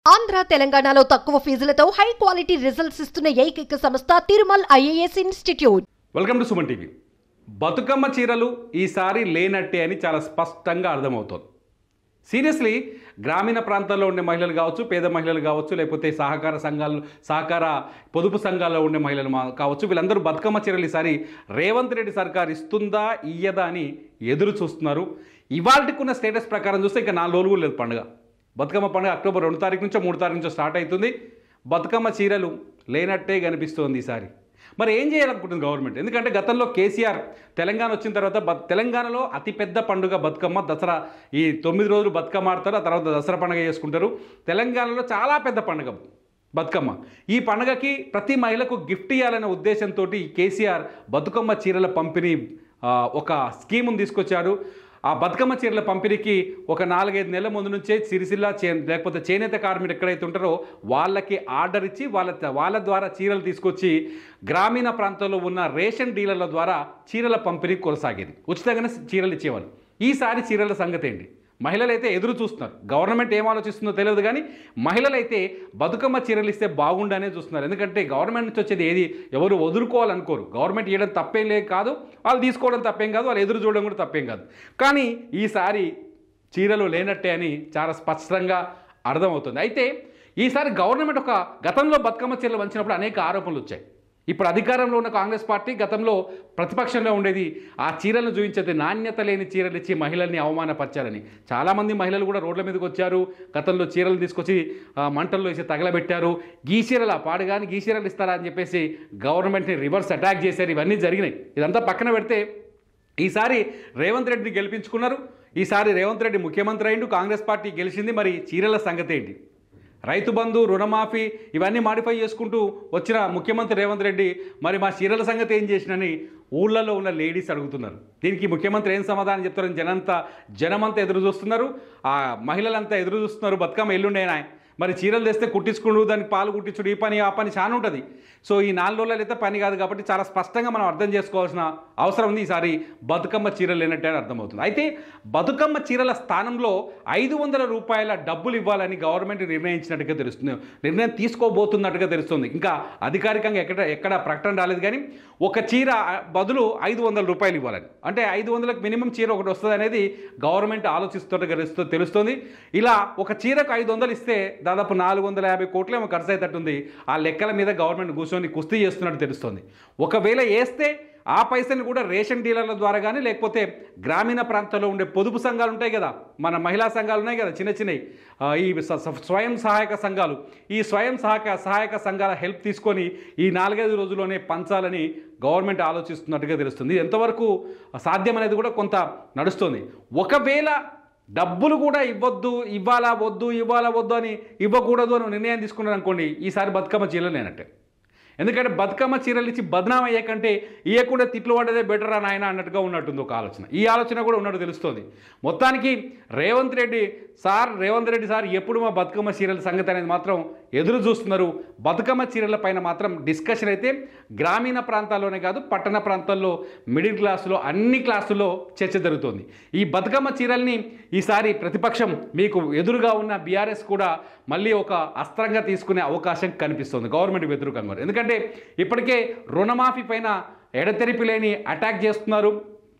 ఆంధ్ర తెలంగాణలో తక్కువ ఫీజులతో high quality results ఇస్తున్న ఏకైక సంస్థ Tirumal IAS institute welcome to Suman TV Bathukamma చీరలు ఈసారి లేనట్టే అని చాలా స్పష్టంగా అర్థమవుతోంది సీరియస్లీ గ్రామీణ ప్రాంతాల్లో ఉండే మహిళలు కావచ్చు పేద మహిళలు కావచ్చు లేకపోతే సహకార సంఘాలు సహకార పొదుపు సంఘాల్లో ఉండే మహిళలు మా- కావచ్చు వీళ్ళందరూ బతుకమ్మ చీరలు ఈసారి రేవంత్ రెడ్డి సర్కార్ ఇస్తుందా ఇయ్యదా అని ఎదురు చూస్తున్నారు ఇవాళకున్న స్టేటస్ ప్రకారం చూస్తే ఇంకా నాలుగు రోజులు కూడా లేదు పండుగ బతుకమ్మ పండుగ అక్టోబర్ రెండు తారీఖు నుంచో మూడు తారీఖు నుంచో స్టార్ట్ అవుతుంది బతుకమ్మ చీరలు లేనట్టే కనిపిస్తోంది ఈసారి మరి ఏం చేయాలనుకుంటుంది గవర్నమెంట్ ఎందుకంటే గతంలో కేసీఆర్ తెలంగాణ వచ్చిన తర్వాత బ తెలంగాణలో అతిపెద్ద పండుగ బతుకమ్మ దసరా ఈ తొమ్మిది రోజులు బతుకమ్మ ఆడతారు ఆ తర్వాత దసరా పండుగ చేసుకుంటారు తెలంగాణలో చాలా పెద్ద పండుగ బతుకమ్మ ఈ పండుగకి ప్రతి మహిళకు గిఫ్ట్ ఇవ్వాలనే ఉద్దేశంతో కేసీఆర్ బతుకమ్మ చీరల పంపిణీ ఆ, ఒక స్కీమును తీసుకొచ్చారు ఆ బతుకమ్మ చీరల పంపిణీకి ఒక నాలుగైదు నెలల ముందు నుంచే సిరిసిల్ల చే లేకపోతే చేనేత కార్మికులు ఎక్కడైతే ఉంటారో వాళ్ళకి ఆర్డర్ ఇచ్చి వాళ్ళ వాళ్ళ ద్వారా చీరలు తీసుకొచ్చి గ్రామీణ ప్రాంతాల్లో ఉన్న రేషన్ డీలర్ల ద్వారా చీరల పంపిణీ కొనసాగేది ఉచితంగానే చీరలు ఇచ్చేవాళ్ళు ఈసారి చీరల సంగతి ఏంటి మహిళలు అయితే ఎదురు చూస్తున్నారు గవర్నమెంట్ ఏం ఆలోచిస్తుందో తెలియదు కానీ మహిళలు అయితే బతుకమ్మ చీరలు ఇస్తే బాగుండనే చూస్తున్నారు ఎందుకంటే గవర్నమెంట్ నుంచి వచ్చేది ఏది ఎవరు వదులుకోవాలనుకోరు గవర్నమెంట్ ఇవ్వడం తప్పేం లేదు కాదు వాళ్ళు తీసుకోవడం తప్పేం కాదు వాళ్ళు ఎదురు చూడడం కూడా తప్పేం కాదు కానీ ఈసారి చీరలు లేనట్టే అని చాలా స్పష్టంగా అర్థమవుతుంది అయితే ఈసారి గవర్నమెంట్ ఒక గతంలో బతుకమ్మ చీరలు వంచినప్పుడు అనేక ఆరోపణలు వచ్చాయి ఇప్పుడు అధికారంలో ఉన్న కాంగ్రెస్ పార్టీ గతంలో ప్రతిపక్షంలో ఉండేది ఆ చీరలను చూపించేది నాణ్యత లేని చీరలు ఇచ్చి మహిళల్ని అవమానపరిచారని చాలామంది మహిళలు కూడా రోడ్ల మీదకి వచ్చారు గతంలో చీరలు తీసుకొచ్చి ఆ, మంటల్లో వేసి తగలబెట్టారు గీ చీరల పాడుగాని గీ చీరలు ఇస్తారా అని చెప్పేసి గవర్నమెంట్ని రివర్స్ అటాక్ చేశారు ఇవన్నీ జరిగినాయి ఇదంతా పక్కన పెడితే ఈసారి రేవంత్ రెడ్డిని గెలిపించుకున్నారు ఈసారి రేవంత్ రెడ్డి ముఖ్యమంత్రి అయిండు కాంగ్రెస్ పార్టీ గెలిచింది మరి చీరల సంగతి ఏంటి రైతు బంధు రుణమాఫీ ఇవన్నీ మాడిఫై చేసుకుంటూ వచ్చిన ముఖ్యమంత్రి రేవంత్ రెడ్డి మరి మా చీరల సంగతి ఏం చేసినని ఊళ్ళలో ఉన్న లేడీస్ అడుగుతున్నారు దీనికి ముఖ్యమంత్రి ఏం సమాధానం చెప్తారని జనంతా జనమంతా ఎదురు చూస్తున్నారు ఆ మహిళలంతా ఎదురు చూస్తున్నారు బతుకమ్మ ఎల్లుండేనా మరి చీరలు తెస్తే కుట్టించుకుడు దానికి పాలు కుట్టించుడు ఈ పని ఆ పని చాలా ఉంటుంది సో ఈ నాలుగు రోజులు అయితే పని కాదు కాబట్టి చాలా స్పష్టంగా మనం అర్థం చేసుకోవాల్సిన అవసరం ఉంది ఈసారి బతుకమ్మ చీరలు లేనట్టే అని అర్థమవుతుంది అయితే బతుకమ్మ చీరల స్థానంలో ఐదు వందల రూపాయల డబ్బులు ఇవ్వాలని గవర్నమెంట్ నిర్ణయించినట్టుగా తెలుస్తుంది నిర్ణయం తీసుకోబోతున్నట్టుగా తెలుస్తుంది ఇంకా అధికారికంగా ఎక్కడ ఎక్కడ ప్రకటన రాలేదు కానీ ఒక చీర బదులు ఐదు వందల రూపాయలు ఇవ్వాలని అంటే ఐదు వందలకు మినిమం చీర ఒకటి వస్తుంది అనేది గవర్నమెంట్ ఆలోచిస్తున్నట్టుగా తెలుస్తూ- తెలుస్తుంది ఇలా ఒక చీరకు ఐదు వందలు ఇస్తే దాదాపు నాలుగు వందల యాభై కోట్లు ఏమో ఖర్చు అయ్యేటట్టుంది ఆ లెక్కల మీద గవర్నమెంట్ కూర్చొని కుస్తీ చేస్తున్నట్టు తెలుస్తుంది ఒకవేళ వేస్తే ఆ పైసని కూడా రేషన్ డీలర్ల ద్వారా కానీ లేకపోతే గ్రామీణ ప్రాంతాల్లో ఉండే పొదుపు సంఘాలు ఉంటాయి కదా మన మహిళా సంఘాలు ఉన్నాయి కదా చిన్న చిన్నవి ఆ, ఈ స- స- స్వయం సహాయక సంఘాలు ఈ స్వయం సహాయక సహాయక సంఘాల హెల్ప్ తీసుకొని ఈ నాలుగైదు రోజుల్లోనే పంచాలని గవర్నమెంట్ ఆలోచిస్తున్నట్టుగా తెలుస్తుంది ఇది ఎంతవరకు సాధ్యం అనేది కూడా కొంత నడుస్తుంది ఒకవేళ డబ్బులు కూడా ఇవ్వద్దు ఇవ్వాలా వద్దు ఇవ్వాలా వద్దు అని ఇవ్వకూడదు అని నిర్ణయం తీసుకున్నారు అనుకోండి ఈసారి బతుకమ్మ చీరలు లేనట్టే ఎందుకంటే బతుకమ్మ చీరలు ఇచ్చి బదనాం అయ్యే కంటే ఇవ్వకుండా తిట్లు పడ్డదే బెటర్ అని ఆయన అన్నట్టుగా ఉన్నట్టుంది ఒక ఆలోచన ఈ ఆలోచన కూడా ఉన్నట్టు తెలుస్తుంది మొత్తానికి రేవంత్ రెడ్డి సార్ రేవంత్ రెడ్డి సార్ ఎప్పుడు మా బతుకమ్మ చీరల సంగతి అనేది మాత్రం ఎదురు చూస్తున్నారు బతుకమ్మ చీరల పైన మాత్రం డిస్కషన్ అయితే గ్రామీణ ప్రాంతాల్లోనే కాదు పట్టణ ప్రాంతాల్లో మిడిల్ క్లాసులో అన్ని క్లాసుల్లో చర్చ జరుగుతోంది ఈ బతుకమ్మ చీరల్ని ఈసారి ప్రతిపక్షం మీకు ఎదురుగా ఉన్న బీఆర్ఎస్ కూడా మళ్ళీ ఒక అస్త్రంగా తీసుకునే అవకాశం కనిపిస్తుంది గవర్నమెంట్ వ్యతిరేకంగా ఎందుకంటే ఇప్పటికే రుణమాఫీ పైన ఎడతెరిపి లేని అటాక్ చేస్తున్నారు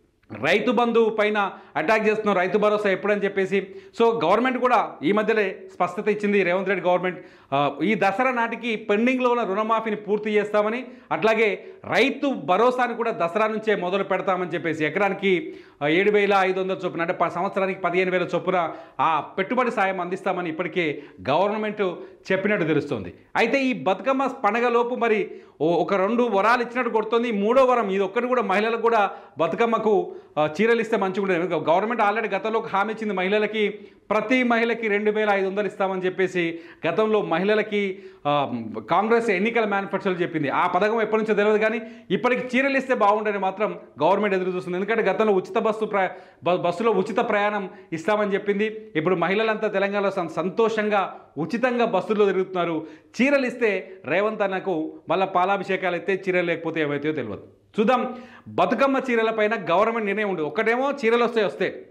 రైతు బంధు పైన అటాక్ చేస్తున్నారు రైతు భరోసా ఎప్పుడని చెప్పేసి సో గవర్నమెంట్ కూడా ఈ మధ్యలో స్పష్టత ఇచ్చింది రేవంత్ రెడ్డి గవర్నమెంట్ ఆ, ఈ దసరా నాటికి పెండింగ్లో ఉన్న రుణమాఫీని పూర్తి చేస్తామని అట్లాగే రైతు భరోసాని కూడా దసరా నుంచే మొదలు పెడతామని చెప్పేసి ఎకరానికి ఆ, ఏడు వేల ఐదు వందల చొప్పున అంటే ప- సంవత్సరానికి పదిహేను వేల చొప్పున ఆ పెట్టుబడి సాయం అందిస్తామని ఇప్పటికే గవర్నమెంట్ చెప్పినట్టు తెలుస్తుంది అయితే ఈ బతుకమ్మ పండగలోపు మరి ఓ- ఒక రెండు వరాలు ఇచ్చినట్టు కొడుతుంది మూడో వరం ఇది ఒక్కటి కూడా మహిళలకు కూడా బతుకమ్మకు ఆ, చీరలు ఇస్తే మంచిగా ఉంటుంది ఎందుకంటే గవర్నమెంట్ ఆల్రెడీ గతంలో ఒక హామీ ఇచ్చింది మహిళలకి ప్రతి మహిళకి రెండు వేల ఐదు వందలు ఇస్తామని చెప్పేసి గతంలో మహిళలకి ఆ, కాంగ్రెస్ ఎన్నికల మేనిఫెస్టోలో చెప్పింది ఆ పథకం ఎప్పటి నుంచో తెలియదు కానీ ఇప్పటికి చీరలు ఇస్తే బాగుండని మాత్రం గవర్నమెంట్ ఎదురు చూస్తుంది ఎందుకంటే గతంలో ఉచిత బస్సు ప్ర బ- బస్సులో ఉచిత ప్రయాణం ఇస్తామని చెప్పింది ఇప్పుడు మహిళలంతా తెలంగాణలో సం- సంతోషంగా ఉచితంగా బస్సుల్లో తిరుగుతున్నారు చీరలు ఇస్తే రేవంత్ అన్నకు మళ్ళీ పాలాభిషేకాలు అయితే చీరలు లేకపోతే ఏమైతే తెలియదు చూద్దాం బతుకమ్మ చీరల పైన గవర్నమెంట్ నిర్ణయం ఉండదు ఒకటేమో చీరలు వస్తాయి వస్తే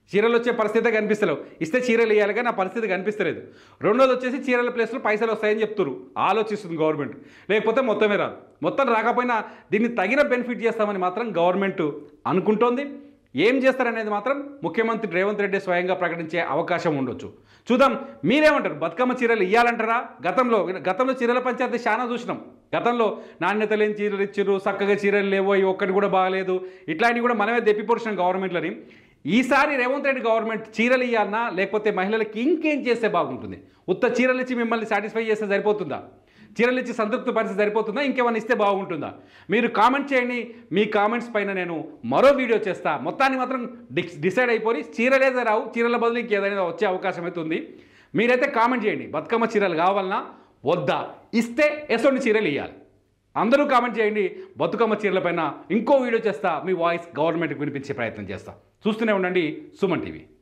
చీరలు వచ్చే పరిస్థితి కనిపిస్తలేవు ఇస్తే చీరలు ఇవ్వాలి కానీ ఆ పరిస్థితి కనిపిస్తలేదు రెండోది వచ్చేసి చీరల ప్లేస్లో పైసలు వస్తాయని చెప్తున్నారు ఆలోచిస్తుంది గవర్నమెంట్ లేకపోతే మొత్తమే రాదు మొత్తం రాకపోయినా దీన్ని తగిన బెనిఫిట్ చేస్తామని మాత్రం గవర్నమెంట్ అనుకుంటోంది ఏం చేస్తారనేది మాత్రం ముఖ్యమంత్రి రేవంత్ రెడ్డి స్వయంగా ప్రకటించే అవకాశం ఉండొచ్చు చూద్దాం మీరేమంటారు బతుకమ్మ చీరలు ఇవ్వాలంటారా గతంలో గతంలో చీరల పంచాయతీ చాలా చూసినాం గతంలో నాణ్యత లేని చీరలు ఇచ్చిర్రు చక్కగా చీరలు లేవో ఇవి ఒక్కటి కూడా బాగలేదు ఇట్లాంటివి కూడా మనమే దెప్పిపొడిచిన గవర్నమెంట్లని ఈసారి రేవంత్ రెడ్డి గవర్నమెంట్ చీరలు ఇవ్వాలన్నా లేకపోతే మహిళలకి ఇంకేం చేస్తే బాగుంటుంది ఉత్త చీరలు ఇచ్చి మిమ్మల్ని సాటిస్ఫై చేస్తే సరిపోతుందా చీరలు ఇచ్చి సంతృప్తి పరిస్థితి సరిపోతుందా ఇంకేమైనా ఇస్తే బాగుంటుందా మీరు కామెంట్ చేయండి మీ కామెంట్స్ పైన నేను మరో వీడియో చేస్తా మొత్తాన్ని మాత్రం డిస్ డిసైడ్ అయిపోయి చీరలేదే రావు చీరల బదులు ఇంకేదైనా వచ్చే అవకాశం అయితే ఉంది మీరైతే కామెంట్ చేయండి బతుకమ్మ చీరలు కావాలన్నా వద్దా ఇస్తే ఎసోని చీరలు ఇవ్వాలి అందరూ కామెంట్ చేయండి బతుకమ్మ చీరలపైన ఇంకో వీడియో చేస్తా మీ వాయిస్ గవర్నమెంట్కి వినిపించే ప్రయత్నం చేస్తా చూస్తూనే ఉండండి సుమన్ టీవీ